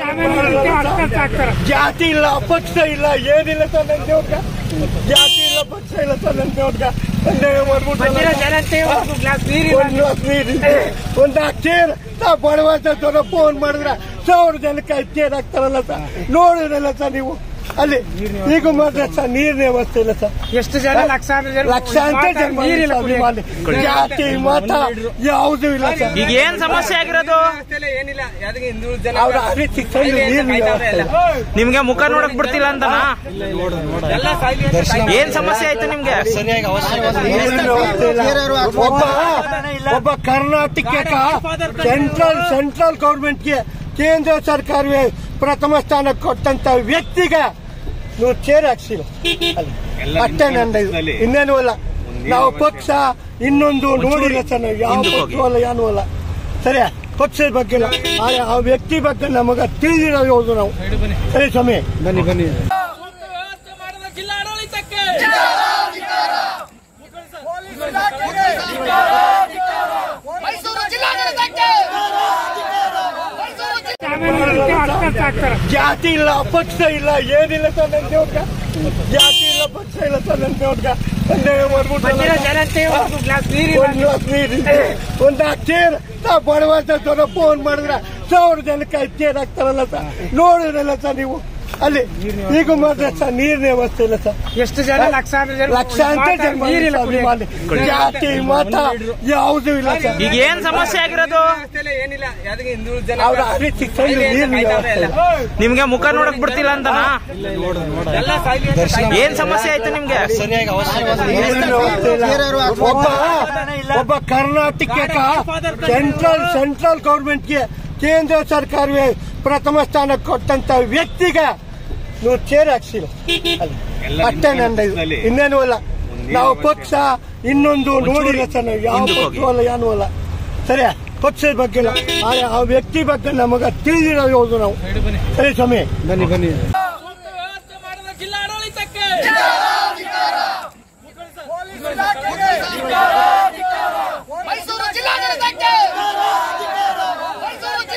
ಜಾತಿ ಇಲ್ಲ ಪಕ್ಷ ಇಲ್ಲ ಏನಿಲ್ಲ ಸರ್ ನನ್ನ ದೇವ್ರಗ ಜಾತಿ ಇಲ್ಲ ಪಕ್ಷ ಇಲ್ಲ ಸರ್ ನನ್ನ ದೇವ್ರಗ ಅನ್ಯಾಯ ಮಾಡ್ಬಿಟ್ಟು ಒಂದು ಗ್ಲಾಸ್ ನೀರಿದೆ ಒಂದು ನಾಲ್ಕು ಚೇರ್ ನಾ ಬಡವ ಫೋನ್ ಮಾಡಿದ್ರ ಸಾವಿರ ಜನಕ್ಕೆ ಐದು ಚೇರ್ ಹಾಕ್ತಾರಲ್ಲ ಸರ್ ನೋಡಿರಲ್ಲ ಸರ್ ನೀವು ಅಲ್ಲಿ ಈಗ ಮಾತ್ರ ಸರ್ ನೀರಿನ ವ್ಯವಸ್ಥೆ ಇಲ್ಲ ಸರ್ ಎಷ್ಟು ಜನ ಲಕ್ಷಾಂತರ ಜನ ಲಕ್ಷಾಂತರ ಜನ ನೀರಿಲ್ಲ ಮಾಡಿದ್ದಾರೆ ಅಲ್ಲಿ. ಜಾತಿ ಮತ ಯಾವುದೂ ಇಲ್ಲ ಸರ್ ಈಗ ಏನ್ ಸಮಸ್ಯೆ ಆಗಿರೋದು ಏನಿಲ್ಲ ಯಾವ್ದಕ್ಕೆ ಹಿಂದುಳಿದ ಜನ ಅವ್ರ ಅದೇ ಶಿಕ್ಷಣ ನೀರಿನ ವ್ಯವಸ್ಥೆ ಇಲ್ಲ ನಿಮ್ಗೆ ಮುಖ ನೋಡಕ್ ಬಿಡ್ತಿಲ್ಲ ಅಂತನಾ ಎಲ್ಲ ಸಾಯ್ಲಿ ಅಂತ ಸಾಯ್ಲಿ. ಏನ್ ಸಮಸ್ಯೆ ಆಯ್ತು ನಿಮ್ಗೆ ನೀರಿನ ವ್ಯವಸ್ಥೆ ಇಲ್ಲ. ಒಬ್ಬ ಒಬ್ಬ ಕರ್ನಾಟಕ ಸೆಂಟ್ರಲ್ ಸೆಂಟ್ರಲ್ ಗೌರ್ಮೆಂಟ್ಗೆ ಕೇಂದ್ರ ಸರ್ಕಾರವೇ ಪ್ರಥಮ ಸ್ಥಾನ ಕೊಟ್ಟಂತ ವ್ಯಕ್ತಿಗೆ ನೀವು ಚೇರ್ ಹಾಕ್ಸಿಲ್ಲ ಅಲ್ಲಿ. ಅಷ್ಟೇ ನನ್ನ ಇದು ಇನ್ನೇನು ಅಲ್ಲ ನಾವು ಪಕ್ಷ ಇನ್ನೊಂದು ನೋಡಿಲ್ಲ ಸರ್ ನಾವು ಯಾವ ಹಿಂದಕ್ಕೆ ಹೋಗಿ. ಪಕ್ಷ ಅಲ್ಲ ಏನೂ ಅಲ್ಲ ಸರಿಯಾ ಪಕ್ಷದ ಬಗ್ಗೆ ಇಲ್ಲ ಆದ್ರೆ ಆ ವ್ಯಕ್ತಿ ಬಗ್ಗೆ ನಮಗ ತಿಳಿದಿರೋ ಯಾವುದು ನಾವು ಸರಿ ಸ್ವಾಮಿ ಬನ್ನಿ ಬನ್ನಿ ಮೈಸೂರು ಜಿಲ್ಲಾಡಳಿತಕ್ಕೆ ಜಾತಿ ಇಲ್ಲ ಪಕ್ಷ ಇಲ್ಲ ಏನಿಲ್ಲ ಸರ್ ನನ್ನ ದೇವ್ರಗ ಜಾತಿ ಇಲ್ಲ ಪಕ್ಷ ಇಲ್ಲ ಸರ್ ನನ್ನ ದೇವ್ರಗ ಅನ್ಯಾಯ ಮಾಡ್ಬಿಟ್ಟು ಜನತೆ ಒಂದು ಗ್ಲಾಸ್ ನೀರು ಒಂದು ಗ್ಲಾಸ್ ನೀರಿದೆ ಒಂದು ನಾಲ್ಕು ಚೇರ್ ನಾ ಬಡವ ಫೋನ್ ಮಾಡಿದ್ರ ಸಾವಿರ ಜನಕ್ಕೆ ಐದು ಚೇರ್ ಹಾಕ್ತಾರಲ್ಲ ಸರ್ ನೋಡಿರಲ್ಲ ಸರ್ ನೀವು ಅಲ್ಲಿ ಈಗ ಮಾತ್ರ ಸರ್ ನೀರಿನ ವ್ಯವಸ್ಥೆ ಇಲ್ಲ ಸರ್ ಎಷ್ಟು ಜನ ಲಕ್ಷಾಂತರ ಜನ ಲಕ್ಷಾಂತರ ಜನ ನೀರಿಲ್ಲ ಮಾಡಿದ್ದಾರೆ ಅಲ್ಲಿ. ಜಾತಿ ಮತ ಯಾವುದೂ ಇಲ್ಲ ಸರ್ ಈಗ ಏನ್ ಸಮಸ್ಯೆ ಆಗಿರೋದು ಏನಿಲ್ಲ ಯಾವ್ದಕ್ಕೆ ಹಿಂದುಳಿದ ಜನ ಅವ್ರ ಅದೇ ಶಿಕ್ಷಣ ನೀರಿನ ವ್ಯವಸ್ಥೆ ಇಲ್ಲ ನಿಮ್ಗೆ ಮುಖ ನೋಡಕ್ ಬಿಡ್ತಿಲ್ಲ ಅಂತನಾ ಎಲ್ಲ ಸಾಯ್ಲಿ ಅಂತ ಸಾಯ್ಲಿ. ಏನ್ ಸಮಸ್ಯೆ ಆಯ್ತು ನಿಮ್ಗೆ ನೀರಿನ ವ್ಯವಸ್ಥೆ ಇಲ್ಲ. ಒಬ್ಬ ಒಬ್ಬ ಕರ್ನಾಟಕ ಸೆಂಟ್ರಲ್ ಸೆಂಟ್ರಲ್ ಗೌರ್ಮೆಂಟ್ಗೆ ಕೇಂದ್ರ ಸರ್ಕಾರವೇ ಪ್ರಥಮ ಸ್ಥಾನ ಕೊಟ್ಟಂತ ವ್ಯಕ್ತಿಗೆ ನೀವು ಚೇರ್ ಹಾಕ್ಸಿಲ್ಲ ಅಲ್ಲಿ. ಅಷ್ಟೇ ನನ್ನ ಇದು ಇನ್ನೇನು ಅಲ್ಲ ನಾವು ಪಕ್ಷ ಇನ್ನೊಂದು ನೋಡಿಲ್ಲ ಸರ್ ನಾವು ಯಾವ ಹಿಂದಕ್ಕೆ ಪಕ್ಷ ಅಲ್ಲ ಏನೂ ಅಲ್ಲ ಸರಿಯಾ ಪಕ್ಷದ ಬಗ್ಗೆ ಇಲ್ಲ ಆದ್ರೆ ಆ ವ್ಯಕ್ತಿ ಬಗ್ಗೆ ನಮಗ ತಿಳಿದಿರೋ ಯಾವುದು ನಾವು ಸರಿ ಸ್ವಾಮಿ ಬನ್ನಿ ಬನ್ನಿ